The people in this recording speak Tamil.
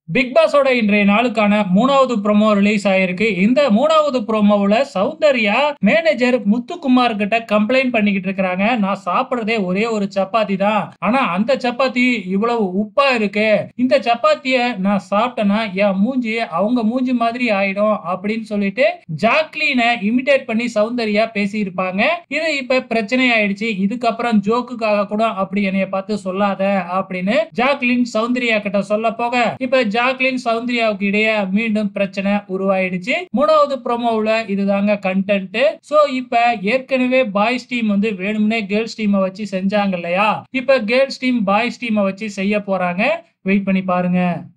பிக் பாஸோட இன்றைய நாளுக்கான மூணாவது ப்ரோமோ ரிலீஸ் ஆயிருக்கு இந்த மூணாவது ப்ரோமோவுல சௌந்தர்யா மேனேஜர் முத்துக்குமார் கிட்ட கம்ப்ளைண்ட் பண்ணிக்கிட்டு இருக்காங்க நான் சாப்பிடுறதே ஒரே ஒரு சப்பாத்தி தான் ஆனா அந்த சப்பாத்தி இவ்வளவு உப்பா இருக்கு இந்த சப்பாத்திய நான் சாப்பிட்டேன்னா என் மூஞ்சி அவங்க மூஞ்சி மாதிரி ஆயிடும் அப்படின்னு சொல்லிட்டு ஜாக்லீனை இமிடேட் பண்ணி சௌந்தர்யா பேசி இருப்பாங்க இது இப்ப பிரச்சனை ஆயிடுச்சு இதுக்கப்புறம் ஜோக்குக்காக கூட அப்படி என்னைய பார்த்து சொல்லாத அப்படின்னு ஜாக்லின் சௌந்தர்யா கிட்ட சொல்ல போக இப்ப ஜாக்லின் சௌந்தர்யாவுக்கு இடையே மீண்டும் பிரச்சனை உருவாயிடுச்சு மூணாவது ப்ரோமோவுல இதுதாங்க கண்டென்ட் சோ இப்ப ஏற்கனவே பாய்ஸ் டீம் வந்து வேணும்னே கேர்ள்ஸ் டீமை வச்சு செஞ்சாங்க இல்லையா இப்ப கேர்ள்ஸ் டீம் பாய்ஸ் டீமை வச்சு செய்ய போறாங்க வெயிட் பண்ணி பாருங்க